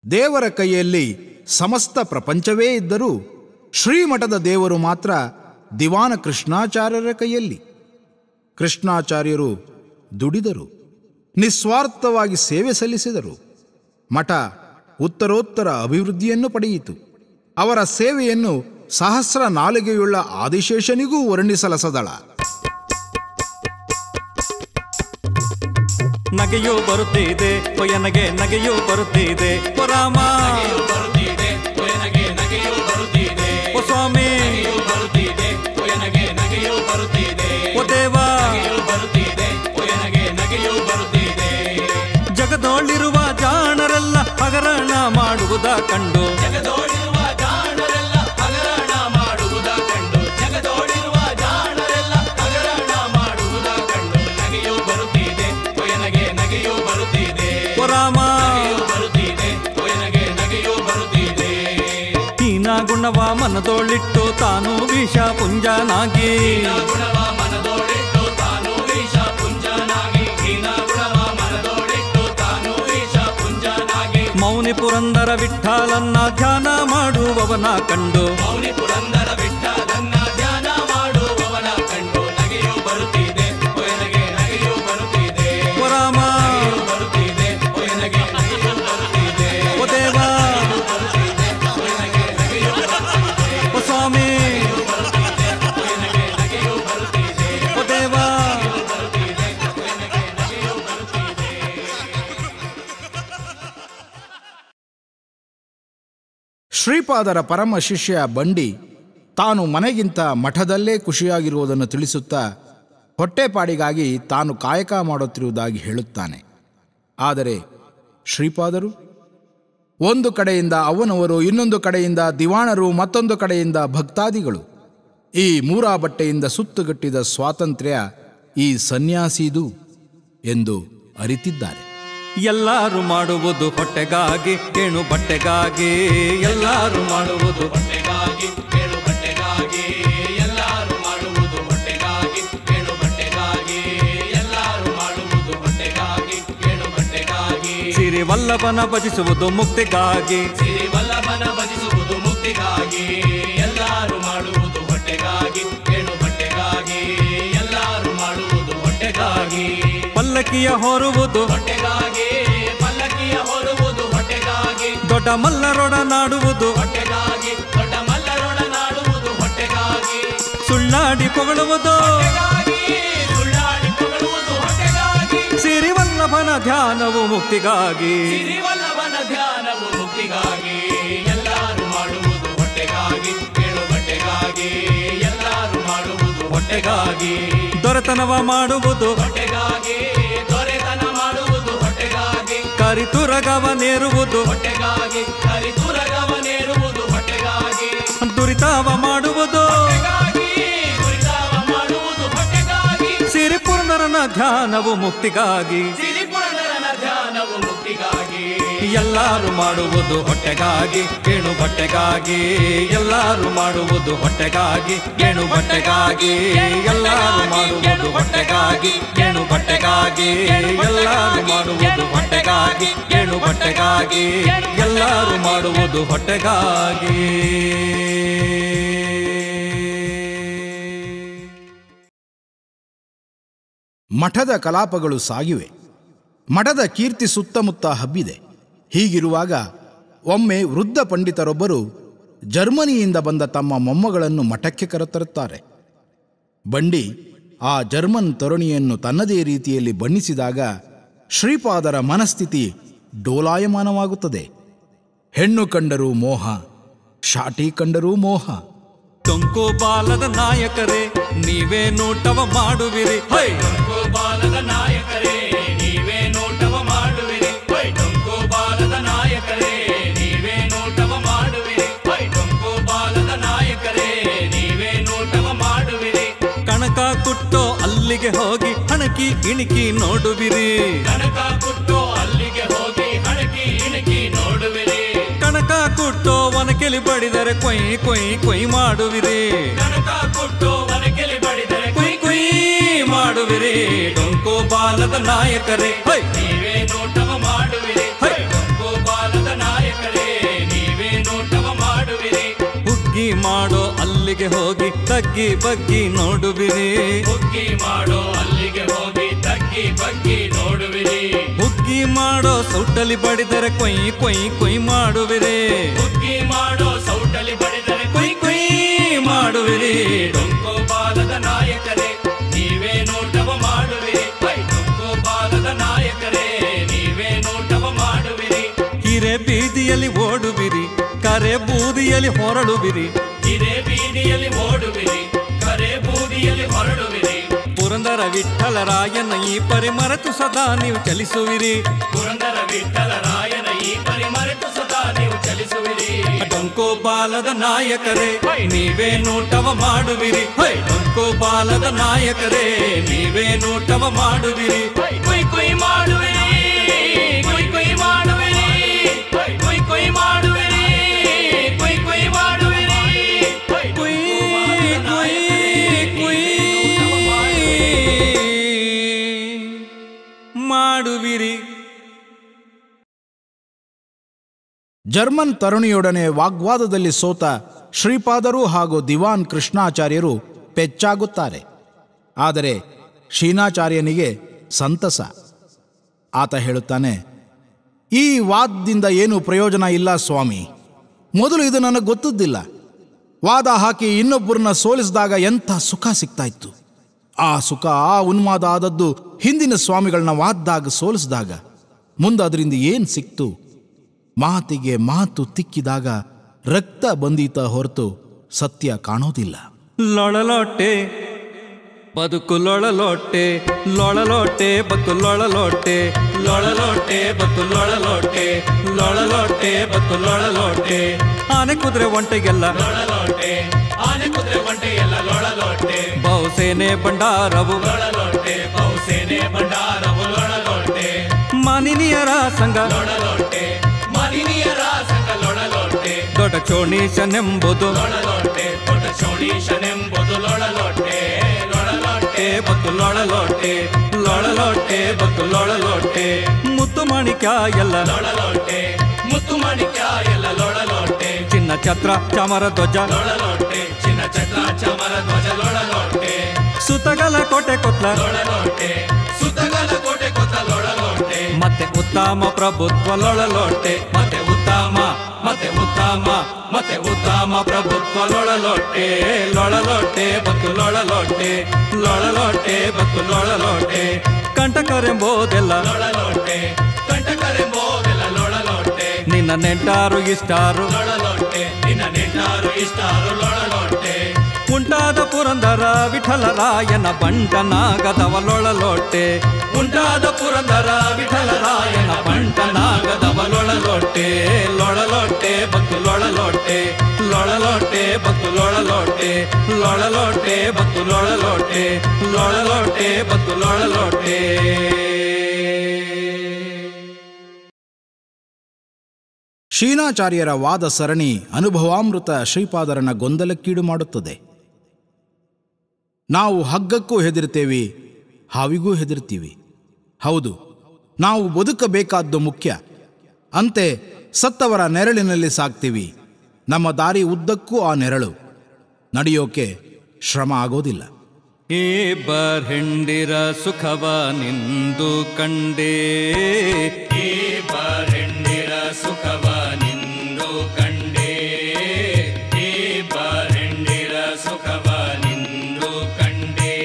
ದೇವರ ಕೈಯಲ್ಲಿ ಸಮಸ್ತ ಪ್ರಪಂಚವೇ ಇದ್ದರೂ ಶ್ರೀಮಠದ ದೇವರು ಮಾತ್ರ ದಿವಾನ ಕೃಷ್ಣಾಚಾರ್ಯರ ಕೈಯಲ್ಲಿ ಕೃಷ್ಣಾಚಾರ್ಯರು ದುಡಿದರು ನಿಸ್ವಾರ್ಥವಾಗಿ ಸೇವೆ ಸಲ್ಲಿಸಿದರು ಮಠ ಉತ್ತರೋತ್ತರ ಅಭಿವೃದ್ಧಿಯನ್ನು ಪಡೆಯಿತು ಅವರ ಸೇವೆಯನ್ನು ಸಹಸ್ರ ನಾಲಿಗೆಯುಳ್ಳ ಆದಿಶೇಷನಿಗೂ ವರ್ಣಿಸಲಸದಳ
ನಗೆಯೂ ಬರುತ್ತಿದೆ ಕೊಯ್ಯನಗೆ ನಗೆಯೂ ಬರುತ್ತಿದೆ ಓ ರಾಮ
ನಗೆಯು ಬರುತ್ತಿದೆ ಕೊಯನಗೆ ನಗೆಯು ಬರುತ್ತಿದೆ
ಓ ಸ್ವಾಮಿ
ನಗೆಯು ಬರುತ್ತಿದೆ ಕೊಯನಗೆ ನಗೆಯು ಬರುತ್ತಿದೆ
ಓ ದೇವ
ನಗೆಯು ಬರುತ್ತಿದೆ ಕೊಯನಗೆ ನಗೆಯು ಬರುತ್ತಿದೆ
ಜಗದೊಳಿರುವ ಜಾಣರೆಲ್ಲ ಹಗರಣ ಮಾಡುವುದ ಕಂಡು
ಜಗದೋಡಿರುವ ಜಾಣರೆಲ್ಲ ಹಗರಣ ಮಾಡುವುದ ಕಂಡು ಜಗದೋಡಿರುವ ಜಾಣರೆಲ್ಲ ಹಗರಣ ಮಾಡುವುದ ಕಂಡು ನಗೆಯು ಬರುತ್ತಿದೆ ಕೊಯನಗೆ ನಗೆಯು ಬರುತ್ತಿದೆ
ಓ ರಾಮ
ನಗೆಯು ಬರುತ್ತಿದೆ ಕೊಯನಗೆ ನಗೆಯು ಬರುತ್ತಿದೆ
ಹೀನ ಗುಣವ ಮನದೊಳಿಟ್ಟು ತಾನು ವಿಷ ಪುಂಜನಾಗಿ
ಗುಣವ ಮನದೋಡಿಟ್ಟು ತಾನು ವಿಷ ಪುಂಜನಾಗಿ ಹೀನ ಗುಣವ ಮನದೋಡಿಟ್ಟು ತಾನು ವಿಷ ಪುಂಜನಾಗಿ
ಮೌನಿ ಪುರಂದರ ವಿಠಲನ್ನ ಧ್ಯಾನ ಮಾಡುವವನ ಕಂಡು
ಮೌನಿ ಪುರಂದರ ಬಿಟ್ಟದನ್ನ ಧ್ಯಾನ ಮಾಡುವವನ ಕಂಡು ನಗೆಯು ಬರುತ್ತಿದೆ ಕೊಯನಗೆ ನಗೆಯು ಬರುತ್ತಿದೆ
ಓ ರಾಮ
ನಗೆಯು ಬರುತ್ತಿದೆ ಕೊಯನಗೆ ನಗೆಯು ಬರುತ್ತಿದೆ
ಓ ದೇವ
ಬರುತ್ತಿದೆ ಕೊಯನಗೆ ನಗೆಯು ಬರುತ್ತಿದೆ
ಓ ಸ್ವಾಮಿ
ಕೊಯನಗೆ ನಗೆಯು ಬರುತ್ತಿದೆ
ಓ ದೇವ
ಬರುತ್ತಿದೆ ಕೊಯನಗೆ ನಗೆಯು ಬರುತ್ತಿದೆ
ಶ್ರೀಪಾದರ ಪರಮ ಶಿಷ್ಯ ಬಂಡಿ ತಾನು ಮನೆಗಿಂತ ಮಠದಲ್ಲೇ ಖುಷಿಯಾಗಿರುವುದನ್ನು ತಿಳಿಸುತ್ತಾ ಹೊಟ್ಟೆಪಾಡಿಗಾಗಿ ತಾನು ಕಾಯಕ ಮಾಡುತ್ತಿರುವುದಾಗಿ ಹೇಳುತ್ತಾನೆ ಆದರೆ ಶ್ರೀಪಾದರು ಒಂದು ಕಡೆಯಿಂದ ಅವನವರು ಇನ್ನೊಂದು ಕಡೆಯಿಂದ ದಿವಾಣರು ಮತ್ತೊಂದು ಕಡೆಯಿಂದ ಭಕ್ತಾದಿಗಳು ಈ ಮೂರಾ ಬಟ್ಟೆಯಿಂದ ಸುತ್ತುಗಟ್ಟಿದ ಸ್ವಾತಂತ್ರ್ಯ ಈ ಸನ್ಯಾಸಿದು ಎಂದು ಅರಿತಿದ್ದಾರೆ
ಎಲ್ಲಾರು ಮಾಡುವುದು ಹೊಟ್ಟೆಗಾಗಿ ಏಣು ಬಟ್ಟೆಗಾಗಿ ಎಲ್ಲಾರು ಮಾಡುವುದು
ಹೊಟ್ಟೆಗಾಗಿ ಕೇಳು ಬಟ್ಟೆಗಾಗಿ ಎಲ್ಲಾರು ಮಾಡುವುದು ಹೊಟ್ಟೆಗಾಗಿ ಕೇಳು ಬಟ್ಟೆಗಾಗಿ ಎಲ್ಲಾರು ಮಾಡುವುದು ಹೊಟ್ಟೆಗಾಗಿ ಕೇಳು ಬಟ್ಟೆಗಾಗಿ
ಸಿರಿ ವಲ್ಲಭನ ಭಜಿಸುವುದು ಮುಕ್ತಿಗಾಗಿ
ಸಿರಿ ವಲ್ಲಭನ ಭಜಿಸುವುದು ಮುಕ್ತಿಗಾಗಿ ಎಲ್ಲಾರು ಮಾಡುವುದು ಹೊಟ್ಟೆಗಾಗಿ ಕೇಳು ಬಟ್ಟೆಗಾಗಿ ಎಲ್ಲಾರು ಮಾಡುವುದು ಹೊಟ್ಟೆಗಾಗಿ
ಪಲ್ಲಕ್ಕಿಯ ಹೊರುವುದು
ಹೊಟ್ಟೆಗಾಗಿ ಪಲ್ಲಕ್ಕಿಯ ಹೊರುವುದು ಹೊಟ್ಟೆಗಾಗಿ
ದೊಡ್ಡ ಮಲ್ಲರೊಡನಾಡುವುದು
ಹೊಟ್ಟೆಗಾಗಿ ದೊಡ್ಡ ಮಲ್ಲರೊಡನಾಡುವುದು ಹೊಟ್ಟೆಗಾಗಿ
ಸುಳ್ಳಾಡಿ ಪೊಗಳುವುದು
ಹೊಟ್ಟೆಗಾಗಿ ಸುಳ್ಳಾಡಿ ಹೊಗಳುವುದು ಹೊಟ್ಟೆಗಾಗಿ
ಸಿರಿ ವಲ್ಲಭನ ಧ್ಯಾನವು ಮುಕ್ತಿಗಾಗಿ
ಸಿರಿವಲ್ಲಭನ ಧ್ಯಾನವು ಮುಕ್ತಿಗಾಗಿ ಎಲ್ಲಾರು ಮಾಡುವುದು ಹೊಟ್ಟೆಗಾಗಿ ಕೇಳು ಬಟ್ಟೆಗಾಗಿ ಎಲ್ಲಾರು ಮಾಡುವುದು ಹೊಟ್ಟೆಗಾಗಿ
ದೊರೆತನವ ಮಾಡುವುದು
ಹೊಟ್ಟೆಗಾಗಿ ದೊರೆತನ ಮಾಡುವುದು ಹೊಟ್ಟೆಗಾಗಿ
ಕರಿತುರಗವ ನೇರುವುದು
ಹೊಟ್ಟೆಗಾಗಿ ಕರಿತುರಗವನೇರುವುದು ಹೊಟ್ಟೆಗಾಗಿ
ದುರಿತಾವ ಮಾಡುವುದು
ಹೊಟ್ಟೆಗಾಗಿ ದುರಿತಾವ ಮಾಡುವುದು ಹೊಟ್ಟೆಗಾಗಿ
ಸಿರಿ ಪುರಂದರನ ಧ್ಯಾನವು ಮುಕ್ತಿಗಾಗಿ
ಸಿರಿಪುರನರನ ಧ್ಯಾನವು ಮುಕ್ತಿಗಾಗಿ
ಎಲ್ಲಾರು ಮಾಡುವುದು ಹೊಟ್ಟೆಗಾಗಿ ಏಣು ಬಟ್ಟೆಗಾಗಿ ಎಲ್ಲಾರು ಮಾಡುವುದು ಹೊಟ್ಟೆಗಾಗಿ ಏಣು ಬಟ್ಟೆಗಾಗಿ ಎಲ್ಲಾರು ಮಾಡುವುದು ಹೊಟ್ಟೆಗಾಗಿ ಏಣು ಬಟ್ಟೆಗಾಗಿ ಎಲ್ಲಾರು ಮಾಡುವುದು ಹೊಟ್ಟೆಗಾಗಿ ಏಣು ಬಟ್ಟೆಗಾಗಿ ಎಲ್ಲಾರು ಮಾಡುವುದು ಹೊಟ್ಟೆಗಾಗಿ
ಮಠದ ಕಲಾಪಗಳು ಸಾಗಿವೆ ಮಠದ ಕೀರ್ತಿ ಸುತ್ತಮುತ್ತ ಹಬ್ಬಿದೆ ಹೀಗಿರುವಾಗ ಒಮ್ಮೆ ವೃದ್ಧ ಪಂಡಿತರೊಬ್ಬರು ಜರ್ಮನಿಯಿಂದ ಬಂದ ತಮ್ಮ ಮೊಮ್ಮಗಳನ್ನು ಮಠಕ್ಕೆ ಕರೆತರುತ್ತಾರೆ ಬಂಡಿ ಆ ಜರ್ಮನ್ ತರುಣಿಯನ್ನು ತನ್ನದೇ ರೀತಿಯಲ್ಲಿ ಬಣ್ಣಿಸಿದಾಗ ಶ್ರೀಪಾದರ ಮನಸ್ಥಿತಿ ಡೋಲಾಯಮಾನವಾಗುತ್ತದೆ ಹೆಣ್ಣು ಕಂಡರೂ ಮೋಹ ಶಾಟಿ ಕಂಡರೂ ಮೋಹ
ಟೊಂಕು ಬಾಲದ ನಾಯಕರೇ ನೀವೇ ನೋಟವ ಮಾಡುವಿರಿ ಹೈ
ಡೊಂಕು ಬಾಲದ ನಾಯಕರೇ ನೀವೇ ನೋಟವ ಮಾಡುವಿರಿ ಹೊಯ್ ಡೊಂಕು ಬಾಲದ ನಾಯಕರೇ ನೀವೇ ನೋಟವ ಮಾಡುವಿರಿ ಹೊಯ್ ಡೊಂಕು ಬಾಲದ ನಾಯಕರೇ ನೀವೇ ನೋಟವ ಮಾಡುವಿರಿ
ಕಣಕ ಕುಟ್ಟೋ ಅಲ್ಲಿಗೆ ಹೋಗಿ ಹಣಕಿ ಇಣಿಕಿ ನೋಡುವಿರಿ
ಕನಕ ಕುಟ್ಟು ಅಲ್ಲಿಗೆ ಹೋಗಿ ಹಣಕಿ ಇಣಕಿ ನೋಡುವಿರಿ
ಕಣಕ ಕುಟ್ಟೋ ಒನಕೆಲಿ ಬಡಿದರೆ ಕೊಯ್ ಕೊಯ್ ಕೊಯ್ ಮಾಡುವಿರಿ
ಕನಕ ಕುಟ್ಟು ವನಕೆಲಿ ಬಡಿದರೆ
ಕುಯ್ ಕುಯ್ ಮಾಡುವಿರಿ ಡೊಂಕು ಬಾಲದ ನಾಯಕರೇ ಹೈ
ನೀವೇ ನೋಟವ ಮಾಡುವಿರಿ ಹೊಯ್ ಡೊಂಕು ಬಾಲದ ನಾಯಕರೇ
ಮಾಡೋ ಅಲ್ಲಿಗೆ ಹೋಗಿ ತಗ್ಗಿ ಬಗ್ಗಿ ನೋಡುವಿರಿ
ಬುಕ್ಕಿ ಮಾಡೋ ಅಲ್ಲಿಗೆ ಹೋಗಿ ತಗ್ಗಿ ಬಗ್ಗಿ ನೋಡುವಿರಿ
ಹುಗ್ಗಿ ಮಾಡೋ ಸೌಟಲ್ಲಿ ಬಡಿದರೆ ಕೊಯ್ ಕೊಯ್ ಕೊಯ್ ಮಾಡುವಿರಿ
ಬುಕ್ಕಿ ಮಾಡೋ ಸೌಟಲಿ ಬಡಿದರೆ
ಕೊಯ್ ಕೊಯ್ ಮಾಡುವಿರಿ
ಡೊಂಕೋ ಬಾಲದ ನಾಯಕರೇ ನೀವೇ ನೋಟವ ಮಾಡುವಿರಿ ಹೈ, ಡೊಂಕೋ ಬಾಲದ ನಾಯಕರೇ ನೀವೇ ನೋಟವ ಮಾಡುವಿರಿ
ಹಿರೆ ಬೀದಿಯಲ್ಲಿ ಓಡುವಿರಿ ಕರೆ ಬೂದಿಯಲ್ಲಿ ಹೊರಡುವಿರಿ
ಇದೇ ಬೀದಿಯಲ್ಲಿ ಓಡುವಿರಿ ಕರೆ ಬೂದಿಯಲ್ಲಿ ಹೊರಡುವಿರಿ
ಪುರಂದರ ವಿಠಲರಾಯನ ಈ ಪರಿ ಮರೆತು ಸದಾ ನೀವು ಚಲಿಸುವಿರಿ
ಪುರಂದರ ವಿಠಲ ರಾಯನ ಈ ಪರಿ ಮರೆತು ಸದಾ ನೀವು ಚಲಿಸುವಿರಿ
ಡೊಂಕೋ ಬಾಲದ ನಾಯಕರೇ ನೀವೇ ನೋಟವ ಮಾಡುವಿರಿ ಹೈ, ಡೊಂಕೋ ಬಾಲದ ನಾಯಕರೇ ನೀವೇ ನೋಟವ ಮಾಡುವಿರಿ
ಕೊಯ್ ಕೊಯ್ ಮಾಡುವಿರಿ ಕೊಯ್ ಕೊಯ್ ಮಾಡುವಿರಿ ಕೊಯ್ ಕೊಯ್ ಮಾಡುವಿರಿ ಕೊಯ್ ಕೊಯ್ ಮಾಡುವಿರಿ
ಕುಯ್ ಕುಯ್ ಕುಯ್ ಮಾಡುವಿರಿ
ಜರ್ಮನ್ ತರುಣಿಯೊಡನೆ ವಾಗ್ವಾದದಲ್ಲಿ ಸೋತ ಶ್ರೀಪಾದರು ಹಾಗೂ ದಿವಾನ್ ಕೃಷ್ಣಾಚಾರ್ಯರು ಪೆಚ್ಚಾಗುತ್ತಾರೆ ಆದರೆ ಶೀನಾಚಾರ್ಯನಿಗೆ ಸಂತಸ ಆತ ಹೇಳುತ್ತಾನೆ ಈ ವಾದದಿಂದ ಏನು ಪ್ರಯೋಜನ ಇಲ್ಲ ಸ್ವಾಮಿ ಮೊದಲು ಇದು ನನಗೆ ಗೊತ್ತಿದ್ದಿಲ್ಲ ವಾದ ಹಾಕಿ ಇನ್ನೊಬ್ಬರನ್ನ ಸೋಲಿಸಿದಾಗ ಎಂಥ ಸುಖ ಸಿಗ್ತಾ ಇತ್ತು ಆ ಸುಖ ಆ ಉನ್ಮಾದ ಆದದ್ದು ಹಿಂದಿನ ಸ್ವಾಮಿಗಳನ್ನ ವಾದ್ದಾಗ ಸೋಲಿಸಿದಾಗ ಮುಂದೆ ಅದರಿಂದ ಏನು ಸಿಕ್ತು ಮಾತಿಗೆ ಮಾತು ತಿಕ್ಕಿದಾಗ ರಕ್ತ ಬಂದೀತ ಹೊರತು ಸತ್ಯ ಕಾಣೋದಿಲ್ಲ
ಲೊಳಲೊಟ್ಟೆ ಬದುಕು ಲೊಳಲೊಟ್ಟೆ ಲೊಳಲೊಟ್ಟೆ ಬತ್ತು ಲೊಳಲೊಟ್ಟೆ ಲೊಳಲೊಟ್ಟೆ ಬತ್ತು ಲೊಳಲೊಟ್ಟೆ ಲೊಳಲೊಟ್ಟೆ ಬತ್ತು ಲೊಳಲೊಟ್ಟೆ ಆನೆ ಕುದುರೆ ಒಂಟೆಗೆಲ್ಲ
ಲೊಳಲೊಟ್ಟೆ ಆನೆ ಕುದುರೆ ಒಂಟೆ ಎಲ್ಲ ಲೊಳಲೊಟ್ಟೆ
ಬಹುಸೇನೆ ಭಂಡಾರವು
ಲೊಳಲೊಟ್ಟೆ ಬಹುಸೇನೆ ಭಂಡಾರವು ಲೊಳಲೊಟ್ಟೆ
ಮಾನಿನಿಯರ ಸಂಘ
ಲೊಳಲೊಟ್ಟೆ ಮನಿನಿಯರ ಸಂಘ ಲೊಳಲೊಟ್ಟೆ
ದೊಡ್ಡ ಚೋಣೀಶನೆಂಬುದು
ಲೊಳಲೊಟ್ಟೆ ದೊಡ್ಡ ಚೋಳೀಶನೆಂಬುದು ಲೊಳಲೊಟ್ಟೆ ಲೊಳಲೊಟ್ಟೆ
ಲೊಟ್ಟೆ ಬತ್ತು ಲೊಳಲೊಟ್ಟೆ ಲೊಳಲೊಟ್ಟೆ ಬತ್ತು ಲೊಳಲೊಟ್ಟೆ ಮುತ್ತು ಮಾಣಿಕ್ಯ ಎಲ್ಲ
ಲೊಳಲೊಟ್ಟೆ ಮುತ್ತು ಮಾಣಿಕ್ಯ ಎಲ್ಲ ಲೊಳಲೊಟ್ಟೆ
ಚಿನ್ನ ಛತ್ರ ಚಾಮರ ಧ್ವಜ
ಲೊಳಲೊಟ್ಟೆ ಚಿನ್ನ ಚಕ್ರ ಚಮರ ಧ್ವಜ ಲೊಳಲೊಟ್ಟೆ
ಸುತಗಲ ಕೋಟೆ ಕೊತ್ಲ
ಲೊಳಲೊಟ್ಟೆ ಸುತ್ತಗಲ ಕೋಟೆ ಕೊತ್ತ ಲೊಳಲೊಟ್ಟೆ
ಮತ್ತೆ ಉತ್ತಮ ಪ್ರಭುತ್ವ ಲೊಳಲೊಟ್ಟೆ
ಮತ್ತೆ ಉತ್ತಮ ಮತ್ತೆ ಉತ್ತಮ ಮತ್ತೆ ಉತ್ತಮ ಪ್ರಭುತ್ವ ಲೊಳಲೊಟ್ಟೆ
ಲೊಳಲೊಟ್ಟೆ ಬತ್ತು ಲೊಳಲೊಟ್ಟೆ ಲೊಳಲೊಟ್ಟೆ ಬತ್ತು ಲೊಳಲೊಟ್ಟೆ ಕಂಟಕರೆಂಬೋದೆಲ್ಲ
ಲೊಳಲೊಟ್ಟೆ ಕಂಟಕರೆಂಬೋದೆಲ್ಲ ಲೊಳಲೊಟ್ಟೆ
ನಿನ್ನ ನೆಂಟಾರು ಇಷ್ಟಾರು
ಲೊಳಲೊಟ್ಟೆ ನಿನ್ನ ನೆಂಟಾರು ಇಷ್ಟಾರು ಲೊಳಲೊಟ್ಟೆ
ಉಂಟಾದ ಪುರಂದರ ವಿಠಲರಾಯನ ಬಂಟನಾಗದವ ಲೊಳಲೊಟ್ಟೆ
ಉಂಟಾದ ಪುರಂದರ ವಿಠಲರಾಯನ
ಬಂಟನಾಗದವ ಲೊಳಲೊಟ್ಟೆ ಲೊಳಲೊಟ್ಟೆ ಬತ್ತು ಲೊಳಲೊಟ್ಟೆ ಲೊಳಲೊಟ್ಟೆ ಬತ್ತು ಲೊಳಲೊಟ್ಟೆ ಲೊಳಲೊಟ್ಟೆ ಬತ್ತು ಲೊಳಲೊಟ್ಟೆ ಲೊಳಲೊಟ್ಟೆ ಬತ್ತು ಲೊಳಲೊಟ್ಟೆ
ಶೀನಾಚಾರ್ಯರ ವಾದ ಸರಣಿ ಅನುಭವಾಮೃತ ಶ್ರೀಪಾದರನ್ನ ಗೊಂದಲಕ್ಕೀಡು ಮಾಡುತ್ತದೆ ನಾವು ಹಗ್ಗಕ್ಕೂ ಹೆದರ್ತೇವೆ ಹಾವಿಗೂ ಹೆದರ್ತೀವಿ ಹೌದು ನಾವು ಬದುಕಬೇಕಾದ್ದು ಮುಖ್ಯ ಅಂತೆ ಸತ್ತವರ ನೆರಳಿನಲ್ಲಿ ಸಾಕ್ತೀವಿ ನಮ್ಮ ದಾರಿ ಉದ್ದಕ್ಕೂ ಆ ನೆರಳು ನಡೆಯೋಕೆ ಶ್ರಮ ಆಗೋದಿಲ್ಲ
ಈ ಬರ್ಹಿಂಡಿರ ಸುಖವ ನಿಂದು ಕಂಡೇ
ಈ ಬರೆಂಡಿರ ಸುಖವ ನಿಂದು ಕಂಡೇ ಈ ಬರೆಂಡಿರ ಸುಖವ ನಿಂದು ಕಂಡೇ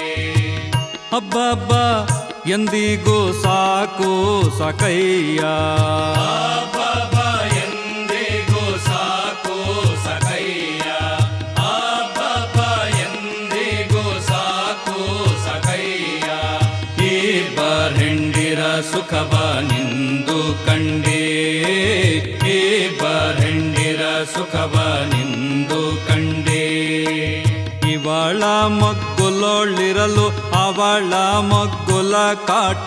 ಹಬ್ಬ ಎಂದಿಗೂ ಸಾಕು ಸಕಯ್ಯ
ಅಬ್ಬಬ್ಬ ಎಂದಿಗೂ ಸಾಕು ಸಖಯ್ಯ ಅಬ್ಬಬ್ಬ ಎಂದಿಗೂ ಸಾಕು ಸಖಯ್ಯ
ಈ ಬರ್ಹಿಂಡಿರ ಸುಖವ ನಿಂದು ಕಂಡೇ ಈ ಬರ್ಹಿಂಡಿರ ಸುಖವ ನಿಂದು ಕಂಡೇ ಇವಳ ಮಗ್ಗುಲೊಳ್ಳಿರಲು ಅವಳ ಮಗ್ಗುಲ ಕಾಟ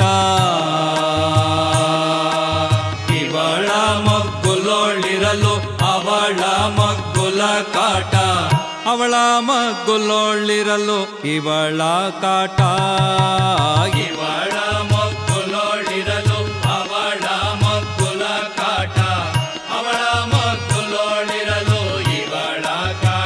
ಇವಳ ಮಗ್ಗುಲೊಳ್ಳಿರಲು ಅವಳ ಮಗ್ಗುಲ ಕಾಟ ಅವಳ ಮಗ್ಗುಲೊಳ್ಳಿರಲು ಇವಳ ಕಾಟ
ಇವಳ ಮಗ್ಗುಲೋಳಿರಲು ಅವಳ ಮಗ್ಗುಲ ಕಾಟ ಅವಳ ಮಗ್ಗುಲೋಳಿರಲು ಇವಳ ಕಾಟ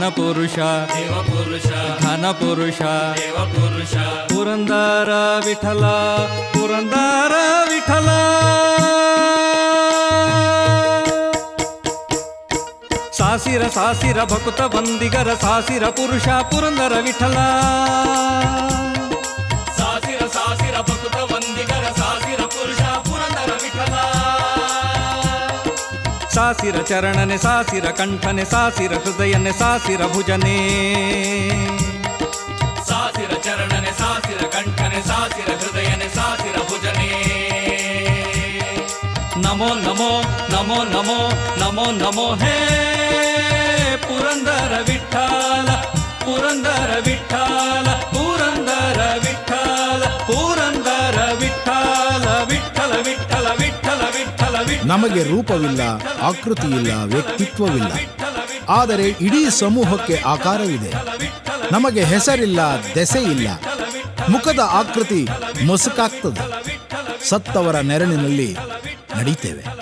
ಘನ ಪುರುಷ
ದೇವ ಪುರುಷ
ಘನ ಪುರುಷ
ದೇವ ಪುರುಷ
ಪುರಂದರ ವಿಠಲ ಪುರಂದರ ವಿಠಲ ಸಾಸಿರ ಸಾಸಿರ ಭಕುತ ಬಂದಿಗರ ಸಾಸಿರ ಪುರುಷ ಪುರಂದರ ವಿಠಲ
ಸಾಸಿರ ಸಾಸಿರ ಭಕ್ತ ವಂದಿಗರ ಸಾಸಿರ ಪುರುಷ ಪುರಂದರ ವಿಠಲ
ಸಾಸಿರ ಚರಣನೆ ಸಾಸಿರ ಕಂಠನೆ ಸಾಸಿರ ಹೃದಯನೆ ಸಾಸಿರ ಭುಜನೆ
ಸಾಸಿರ ಚರಣನೆ ಸಾಸಿರ ಕಂಠನೆ ಸಾಸಿರ ಹೃದಯನೆ ಸಾಸಿರ ಭುಜನೆ
ನಮೋ ನಮೋ ನಮೋ ನಮೋ ನಮೋ ನಮೋ ಹೇ ಪುರಂದರ ವಿಠಲ ಪುರಂದರ ವಿಠಲ ಪುರಂದರ ವಿಠಲ ಪುರಂದರ ವಿಠಲ ವಿಠಲ ವಿಠಲ ವಿಠಲ ವಿಠಲ ವಿಠಲ
ನಮಗೆ ರೂಪವಿಲ್ಲ ಆಕೃತಿಯಿಲ್ಲ ವ್ಯಕ್ತಿತ್ವವಿಲ್ಲ ಆದರೆ ಇಡೀ ಸಮೂಹಕ್ಕೆ ಆಕಾರವಿದೆ ನಮಗೆ ಹೆಸರಿಲ್ಲ ದೆಸೆ ಇಲ್ಲ ಮುಖದ ಆಕೃತಿ ಮೊಸಕಾಗ್ತದೆ ಸತ್ತವರ ನೆರಳಿನಲ್ಲಿ ನಡೀತೇವೆ